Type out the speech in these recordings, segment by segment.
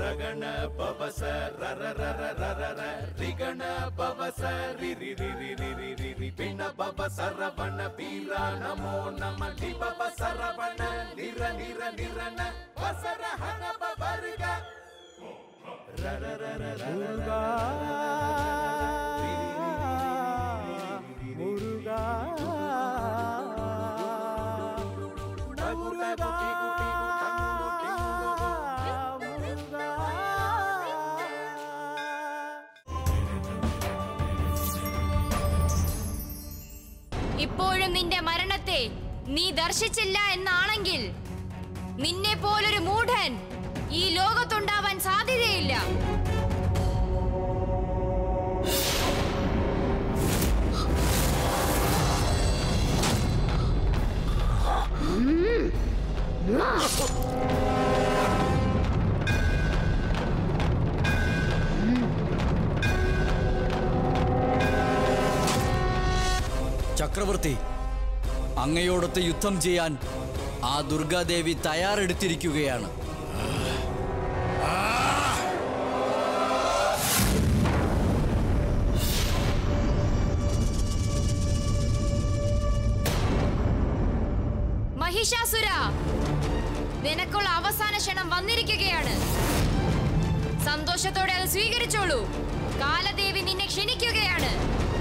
ರಗಣ ಪವಸ ರರ ರರ ರರ ರ ರಿಗಣ ಪವಸ ರಿ ರಿ ರಿ ರಿ ರಿ ರಿ ರಿ ರಿ ಪಿಣ ಪವ ಸರವಣ ಬೀರ ನಮೋ ನಮ ಲಿ ಪವ ಸರವಣ ನಿರ ನಿರ ನಿರನ ವಸರ ಹನ ಪವರ್ಗ ರರ ರರ ರರ മുരുകാ മുരുകാ മുരുകാ ഇപ്പോഴും നിന്റെ മരണത്തെ നീ ദർശിച്ചില്ല എന്നാണെങ്കിൽ നിന്നെ പോലൊരു മൂഢൻ ഈ ലോകത്തുണ്ടാവാൻ സാധ്യതയില്ല ചക്രവർത്തി അങ്ങയോടൊത്ത് യുദ്ധം ചെയ്യാൻ ആ ദുർഗാദേവി തയ്യാറെടുത്തിരിക്കുകയാണ് മഹിഷാസുര നിനക്കുള്ള അവസാന ക്ഷണം വന്നിരിക്കുകയാണ് സന്തോഷത്തോടെ അത് സ്വീകരിച്ചോളൂ കാലദേവി നിന്നെ ക്ഷണിക്കുകയാണ്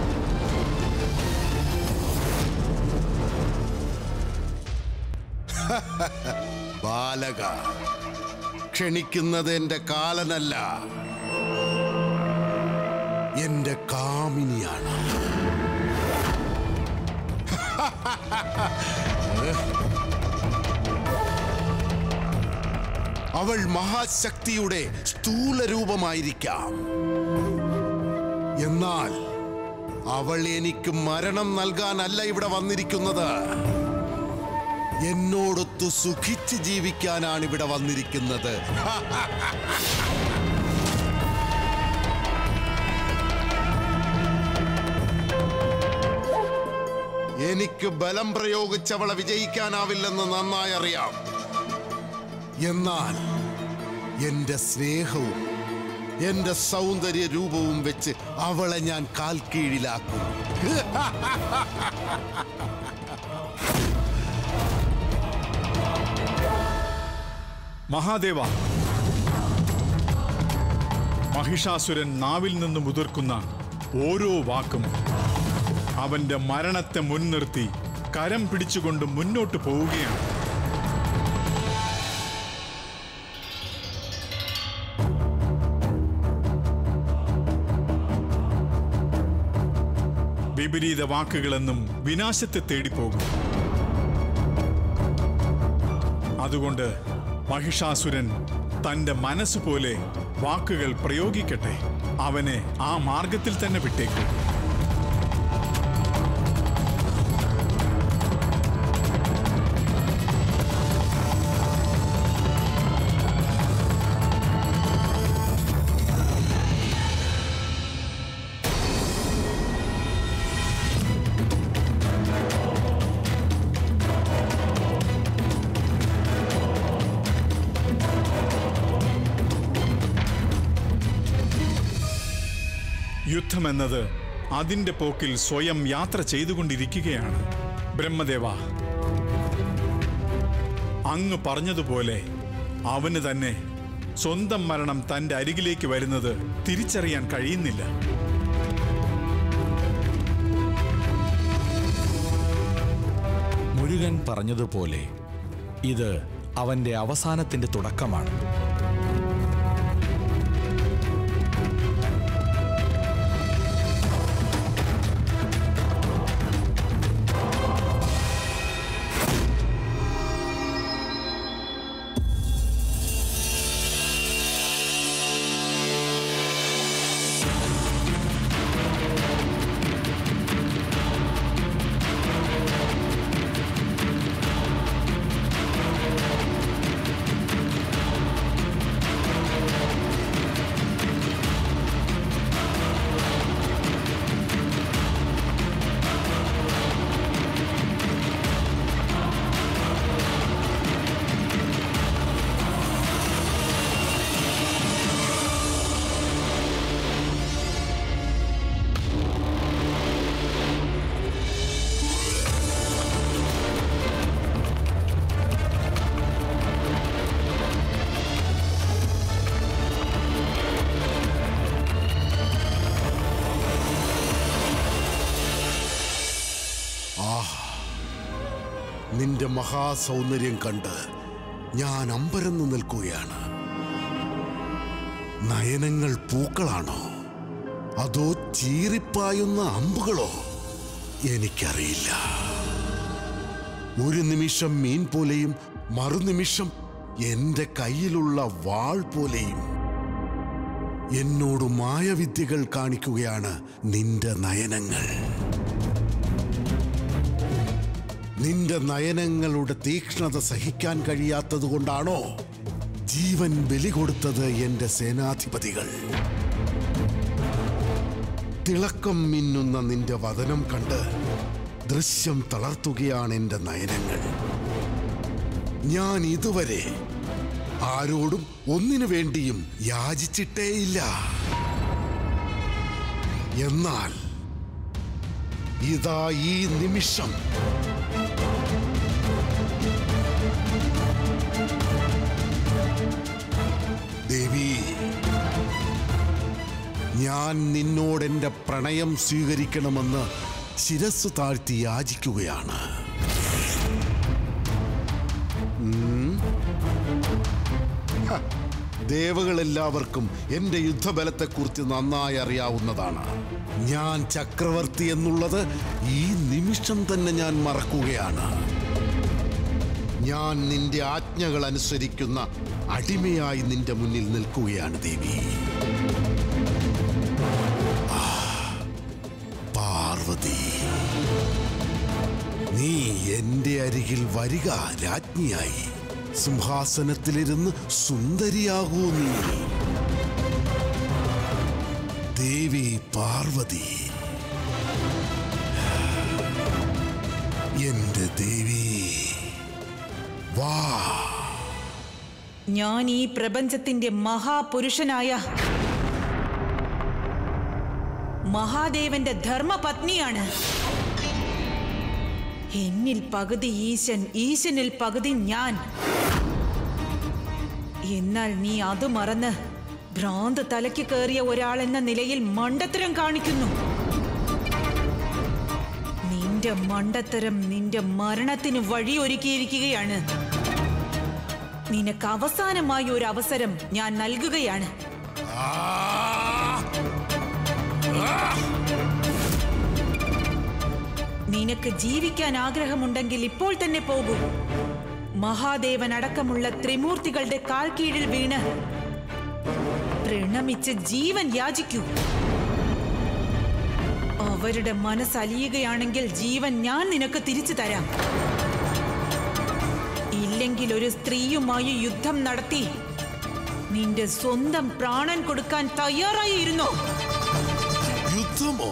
ബാലക ക്ഷണിക്കുന്നത് എന്റെ കാലനല്ല എന്റെ കാമിനിയാണ് അവൾ മഹാശക്തിയുടെ സ്ഥൂല രൂപമായിരിക്കാം എന്നാൽ അവൾ എനിക്ക് മരണം നൽകാനല്ല ഇവിടെ വന്നിരിക്കുന്നത് എന്നോടൊത്തു സുഖിച്ച് ജീവിക്കാനാണ് ഇവിടെ വന്നിരിക്കുന്നത് എനിക്ക് ബലം പ്രയോഗിച്ചവളെ വിജയിക്കാനാവില്ലെന്ന് നന്നായി അറിയാം എന്നാൽ എന്റെ സ്നേഹവും എന്റെ സൗന്ദര്യ രൂപവും വെച്ച് അവളെ ഞാൻ കാൽ കീഴിലാക്കും മഹാദേവ മഹിഷാസുരൻ നാവിൽ നിന്ന് മുതിർക്കുന്ന ഓരോ വാക്കും അവന്റെ മരണത്തെ മുൻനിർത്തി കരം പിടിച്ചുകൊണ്ട് മുന്നോട്ട് പോവുകയാണ് വിപരീത വാക്കുകളെന്നും വിനാശത്തെ തേടിപ്പോകും അതുകൊണ്ട് മഹിഷാസുരൻ തന്റെ മനസ്സുപോലെ വാക്കുകൾ പ്രയോഗിക്കട്ടെ അവനെ ആ മാർഗത്തിൽ തന്നെ വിട്ടേക്കും യുദ്ധമെന്നത് അതിന്റെ പോക്കിൽ സ്വയം യാത്ര ചെയ്തുകൊണ്ടിരിക്കുകയാണ് ബ്രഹ്മദേവ അങ്ങ് പറഞ്ഞതുപോലെ അവന് തന്നെ സ്വന്തം മരണം തന്റെ അരികിലേക്ക് വരുന്നത് തിരിച്ചറിയാൻ കഴിയുന്നില്ല മുരുകൻ പറഞ്ഞതുപോലെ ഇത് അവന്റെ അവസാനത്തിന്റെ തുടക്കമാണ് നിന്റെ മഹാസൗന്ദര്യം കണ്ട് ഞാൻ അമ്പരന്ന് നിൽക്കുകയാണ് നയനങ്ങൾ പൂക്കളാണോ അതോ ചീറിപ്പായുന്ന അമ്പുകളോ എനിക്കറിയില്ല ഒരു നിമിഷം മീൻ പോലെയും മറുനിമിഷം എന്റെ കയ്യിലുള്ള വാൾ പോലെയും എന്നോട് മായവിദ്യകൾ കാണിക്കുകയാണ് നിന്റെ നയനങ്ങൾ നിന്റെ നയനങ്ങളുടെ തീക്ഷ്ണത സഹിക്കാൻ കഴിയാത്തത് കൊണ്ടാണോ ജീവൻ ബലി കൊടുത്തത് എന്റെ സേനാധിപതികൾ തിളക്കം മിന്നുന്ന നിന്റെ വതനം കണ്ട് ദൃശ്യം തളർത്തുകയാണ് എന്റെ നയനങ്ങൾ ഞാൻ ഇതുവരെ ആരോടും ഒന്നിനു വേണ്ടിയും യാചിച്ചിട്ടേയില്ല എന്നാൽ ഇതാ ഈ നിമിഷം ദേവി ഞാൻ നിന്നോട് എന്റെ പ്രണയം സ്വീകരിക്കണമെന്ന് ശിരസ് താഴ്ത്തി യാചിക്കുകയാണ് ഉം. ഹ, ദേവകളെല്ലാവർക്കും എന്റെ യുദ്ധബലത്തെക്കുറിച്ച് നന്നായി അറിയാവുന്നതാണ് ഞാൻ ചക്രവർത്തി എന്നുള്ളത് ഈ നിമിഷം തന്നെ ഞാൻ മറക്കുകയാണ് ഞാൻ നിന്റെ ആജ്ഞകൾ അനുസരിക്കുന്ന അടിമയായി നിന്റെ മുന്നിൽ നിൽക്കുകയാണ് ദേവി ആ, പാർവതി നീ എന്റെ അരികിൽ വരിക രാജ്ഞിയായി സിംഹാസനത്തിലിരുന്ന് സുന്ദരിയാകൂ നീ ദേവി പാർവതി എന്റെ ദേവി വാ ഞാൻ ഈ പ്രപഞ്ചത്തിന്റെ മഹാപുരുഷനായ മഹാദേവന്റെ ധർമ്മപത്നിയാണ് എന്നിൽ പകുതി ഈശൻ ഈശനിൽ പകുതി ഞാൻ എന്നാൽ നീ അത് മറന്ന് ഭ്രാന്ത് തലയ്ക്ക് കയറിയ ഒരാളെന്ന നിലയിൽ മണ്ടത്തരം കാണിക്കുന്നു നിന്റെ മണ്ടത്തരം നിന്റെ മരണത്തിന് വഴിയൊരുക്കിയിരിക്കുകയാണ് നിനക്ക് അവസാനമായി ഒരു അവസരം ഞാൻ നൽകുകയാണ് നിനക്ക് ജീവിക്കാൻ ആഗ്രഹമുണ്ടെങ്കിൽ ഇപ്പോൾ തന്നെ പോകൂ മഹാദേവൻ അടക്കമുള്ള ത്രിമൂർത്തികളുടെ കാൽ കീഴിൽ വീണ് പ്രണമിച്ച് ജീവൻ യാചിക്കൂ അവരുടെ മനസ്സലിയുകയാണെങ്കിൽ ജീവൻ ഞാൻ നിനക്ക് തിരിച്ചു തരാം ഇല്ലെങ്കിൽ ഒരു സ്ത്രീയുമായി യുദ്ധം നടത്തി നിന്റെ സ്വന്തം പ്രാണൻ കൊടുക്കാൻ തയ്യാറായി ഇരുന്നോ യുദ്ധമോ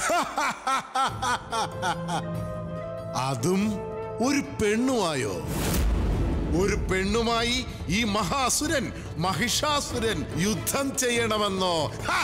അതും ഒരു പെണ്ണുമായോ ഒരു പെണ്ണുമായി ഈ മഹാസുരൻ മഹിഷാസുരൻ യുദ്ധം ചെയ്യണമെന്നോ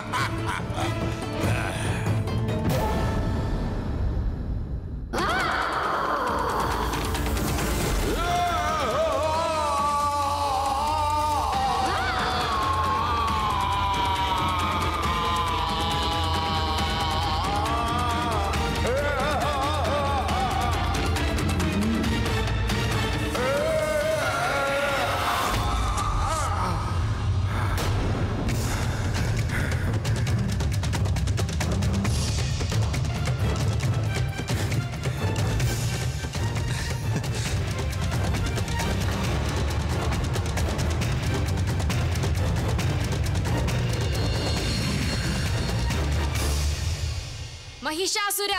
മഹിഷാസുര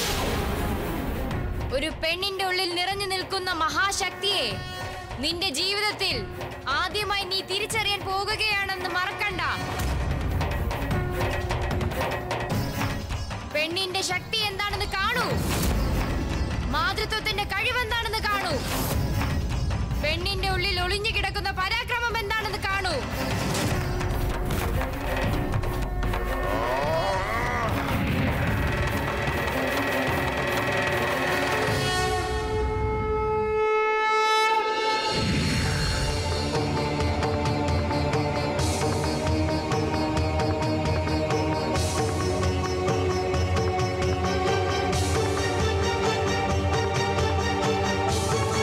ഒരു പെണ്ണിന്റെ ഉള്ളിൽ നിറഞ്ഞു നിൽക്കുന്ന മഹാശക്തിയെ നിന്റെ ജീവിതത്തിൽ ആദ്യമായി നീ തിരിച്ചറിയാൻ പോകുകയാണെന്ന് മറക്കണ്ട പെണ്ണിന്റെ ശക്തി എന്താണെന്ന് കാണൂ മാതൃത്വത്തിന്റെ കഴിവെന്താണെന്ന് കാണൂ പെണ്ണിന്റെ ഉള്ളിൽ ഒളിഞ്ഞു കിടക്കുന്ന പരാക്രമം എന്താണെന്ന് കാണൂ ആ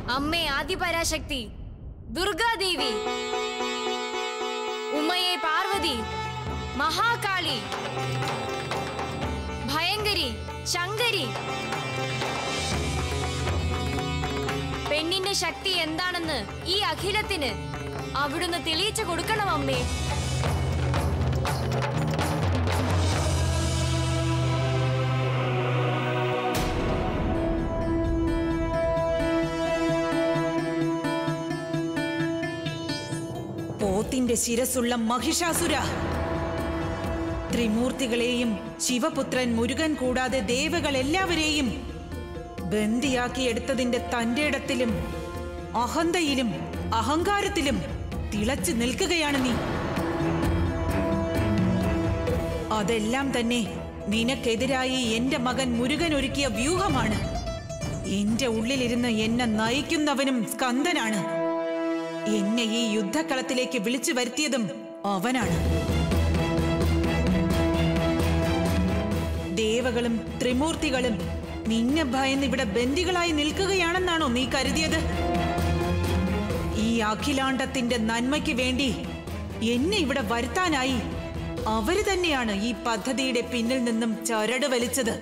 അമ്മേ ആദിപരാശക്തി ദുർഗാദേവി ഉമ്മയെ പാർവതി മഹാകാളി ഭയങ്കരി ശങ്കരി പെണ്ണിന്റെ ശക്തി എന്താണെന്ന് ഈ അഖിലത്തിന് അവിടുന്ന് തെളിയിച്ചു കൊടുക്കണം അമ്മേ പോത്തിന്റെ ശിരസുള്ള മഹിഷാസുര ത്രിമൂർത്തികളെയും ശിവപുത്രൻ മുരുകൻ കൂടാതെ ദേവകൾ എല്ലാവരെയും ബന്ദിയാക്കിയെടുത്തതിന്റെ തന്റെ ഇടത്തിലും അഹന്തയിലും അഹങ്കാരത്തിലും തിളച്ചു നിൽക്കുകയാണ് നീ അതെല്ലാം തന്നെ നിനക്കെതിരായി എന്റെ മകൻ മുരുകൻ ഒരുക്കിയ വ്യൂഹമാണ് എന്റെ ഉള്ളിലിരുന്ന് എന്നെ നയിക്കുന്നവനും സ്കന്ദനാണ് എന്നെ ഈ യുദ്ധക്കളത്തിലേക്ക് വിളിച്ചു വരുത്തിയതും അവനാണ് ദേവകളും ത്രിമൂർത്തികളും നിന്നെ ഭയന്ന് ഇവിടെ ബന്ദികളായി നിൽക്കുകയാണെന്നാണോ നീ കരുതിയത് ഈ അഖിലാണ്ടത്തിന്റെ നന്മയ്ക്ക് വേണ്ടി എന്നെ ഇവിടെ വരുത്താനായി അവര് തന്നെയാണ് ഈ പദ്ധതിയുടെ പിന്നിൽ നിന്നും ചരട് വലിച്ചത്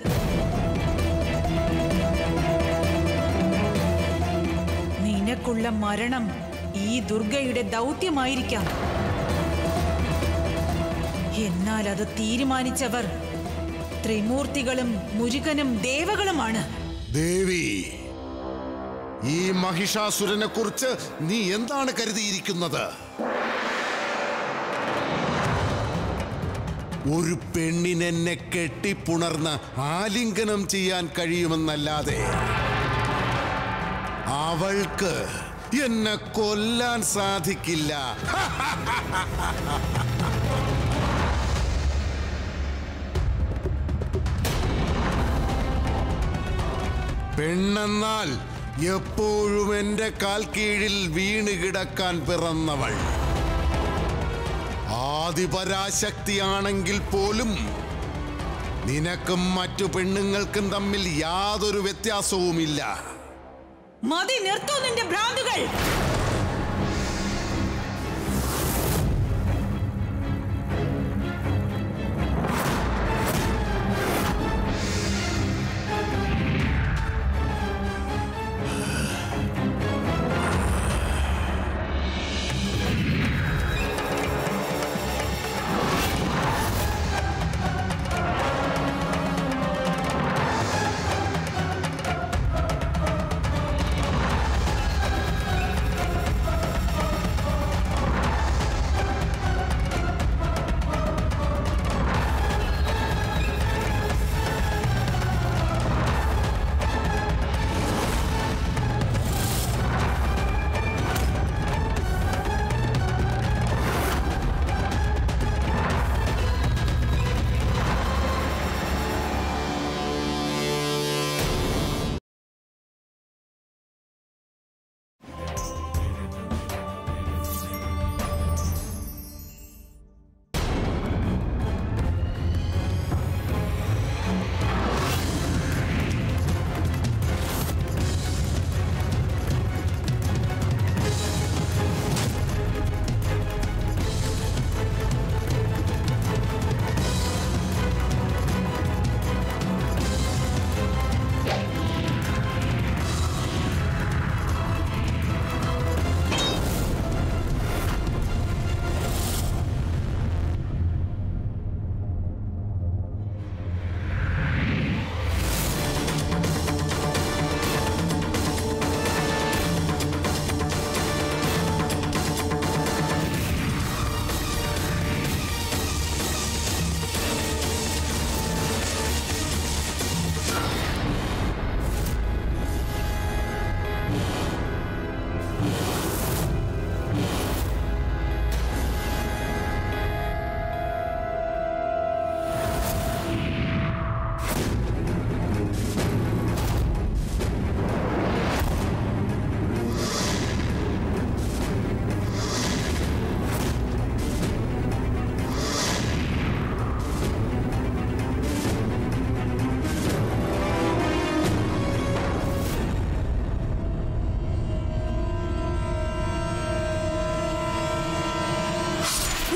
നിനക്കുള്ള മരണം ഈ ദുർഗയുടെ ദൗത്യമായിരിക്കാം എന്നാൽ അത് തീരുമാനിച്ചവർ ത്രിമൂർത്തികളും മുരുകനും ദേവകളുമാണ് ദേവി ഈ മഹിഷാസുരനെ കുറിച്ച് നീ എന്താണ് കരുതിയിരിക്കുന്നത് ഒരു പെണ്ണിനെന്നെ കെട്ടിപ്പുണർന്ന് ആലിംഗനം ചെയ്യാൻ കഴിയുമെന്നല്ലാതെ അവൾക്ക് എന്നെ കൊല്ലാൻ സാധിക്കില്ല പെണ്ണെന്നാൽ എപ്പോഴും എന്റെ കാൽ കീഴിൽ വീണ് കിടക്കാൻ പിറന്നവൾ ആദിപരാശക്തിയാണെങ്കിൽ പോലും നിനക്കും മറ്റു പെണ്ണുങ്ങൾക്കും തമ്മിൽ യാതൊരു വ്യത്യാസവുമില്ല മതി നിർത്തൂ നിന്റെ ഭ്രാന്തുകൾ ആ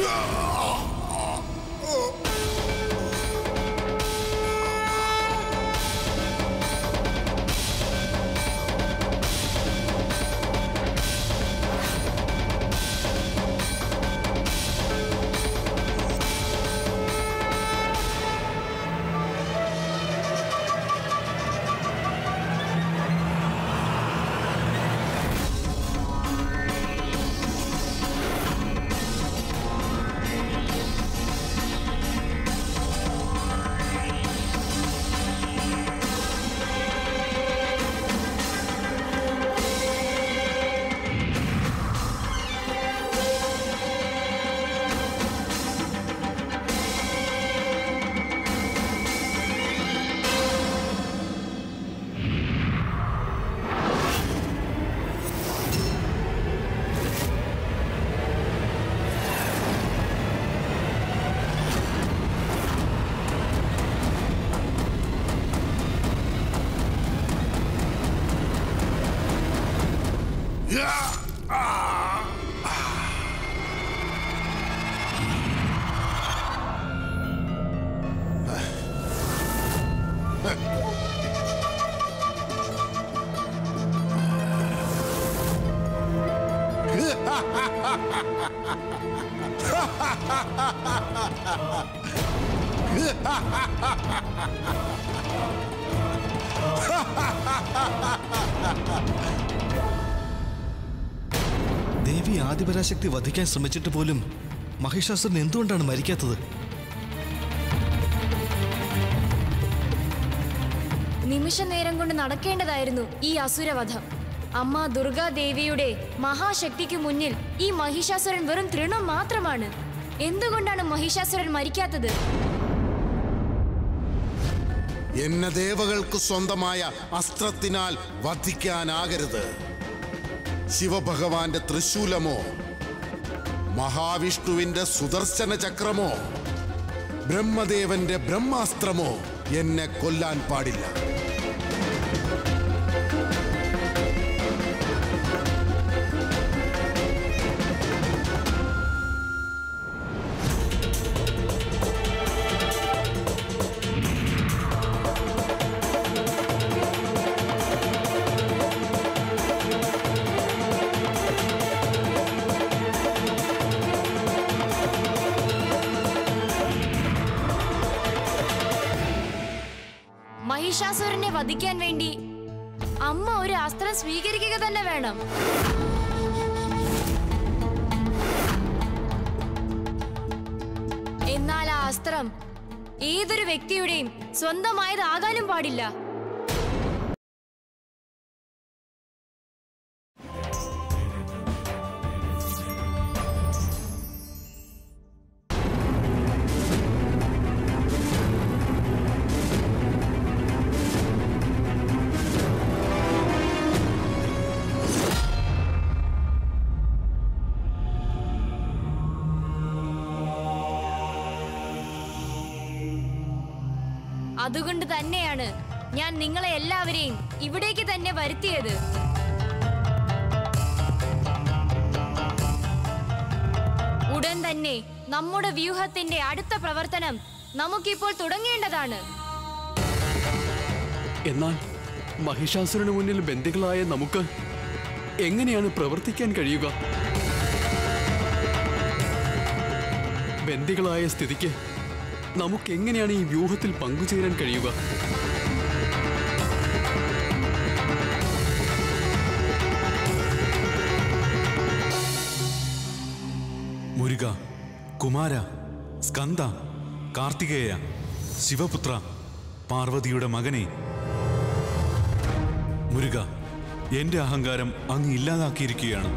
ദേവി ആദിപരാശക്തി വധിക്കാൻ ശ്രമിച്ചിട്ട് പോലും മഹിഷാസുരൻ എന്തുകൊണ്ടാണ് മരിക്കാത്തത് നിമിഷ നേരം കൊണ്ട് നടക്കേണ്ടതായിരുന്നു ഈ അസുരവധം അമ്മ ദുർഗാദേവിയുടെ മഹാശക്തിക്ക് മുന്നിൽ ഈ മഹിഷാസുരൻ വെറും തൃണം മാത്രമാണ് എന്തുകൊണ്ടാണ് മഹിഷാസുരൻ മരിക്കാത്തത് എന്നെ ദേവകൾക്ക് സ്വന്തമായ അസ്ത്രത്തിനാൽ വധിക്കാനാകരുത് ശിവഭഗവാന്റെ തൃശൂലമോ മഹാവിഷ്ണുവിന്റെ സുദർശന ചക്രമോ ബ്രഹ്മദേവന്റെ ബ്രഹ്മാസ്ത്രമോ എന്നെ കൊല്ലാൻ പാടില്ല മഹിഷാസുരനെ വധിക്കാൻ വേണ്ടി അമ്മ ഒരു അസ്ത്രം സ്വീകരിക്കുക തന്നെ വേണം എന്നാൽ ആ അസ്ത്രം ഏതൊരു വ്യക്തിയുടെയും സ്വന്തമായതാകാനും പാടില്ല അതുകൊണ്ട് തന്നെയാണ് ഞാൻ നിങ്ങളെ എല്ലാവരെയും ഇവിടേക്ക് തന്നെ വരുത്തിയത് ഉടൻ തന്നെ നമ്മുടെ വ്യൂഹത്തിന്റെ അടുത്ത പ്രവർത്തനം നമുക്കിപ്പോൾ തുടങ്ങേണ്ടതാണ് എന്നാൽ മഹിഷാസുരന് മുന്നിൽ ബന്ദികളായ നമുക്ക് എങ്ങനെയാണ് പ്രവർത്തിക്കാൻ കഴിയുക ബന്ദികളായ സ്ഥിതിക്ക് നമുക്ക് എങ്ങനെയാണ് ഈ വ്യൂഹത്തിൽ പങ്കുചേരാൻ കഴിയുക മുരുക കുമാര സ്കന്ദ കാർത്തികേയ ശിവപുത്ര പാർവതിയുടെ മകനെ മുരുക എന്റെ അഹങ്കാരം അങ്ങ് ഇല്ലാതാക്കിയിരിക്കുകയാണ്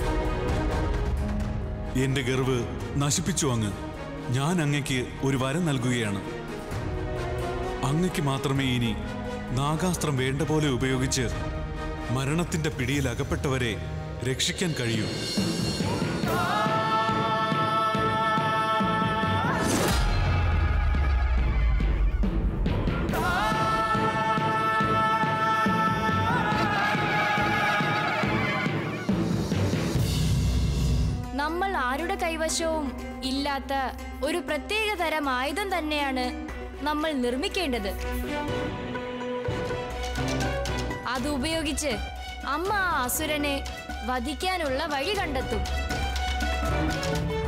എന്റെ ഗർവ് നശിപ്പിച്ചു അങ്ങ് ഞാൻ അങ്ങയ്ക്ക് ഒരു വരം നൽകുകയാണ് അങ്ങയ്ക്ക് മാത്രമേ ഇനി നാഗാസ്ത്രം വേണ്ട പോലെ ഉപയോഗിച്ച് മരണത്തിന്റെ പിടിയിൽ അകപ്പെട്ടവരെ രക്ഷിക്കാൻ കഴിയൂ നമ്മൾ ആരുടെ കൈവശവും ഇല്ലാത്ത ഒരു പ്രത്യേക തരം ആയുധം തന്നെയാണ് നമ്മൾ നിർമ്മിക്കേണ്ടത് അത് ഉപയോഗിച്ച് അമ്മ ആ അസുരനെ വധിക്കാനുള്ള വഴി കണ്ടെത്തും